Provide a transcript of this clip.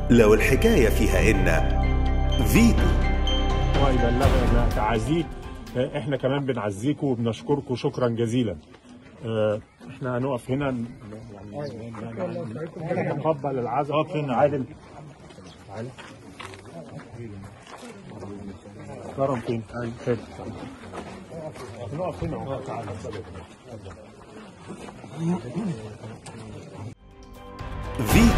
لو الحكاية فيها إن فيتو ويبلغنا تعازيه آه، احنا كمان بنعزيكم وبنشكركم شكرا جزيلا آه، احنا هنقف هنا ن- يعني نتقبل العزاء اقف هنا عادل تعالى كرم فين؟ فين؟ نقف هنا أهو. تعالى فيتو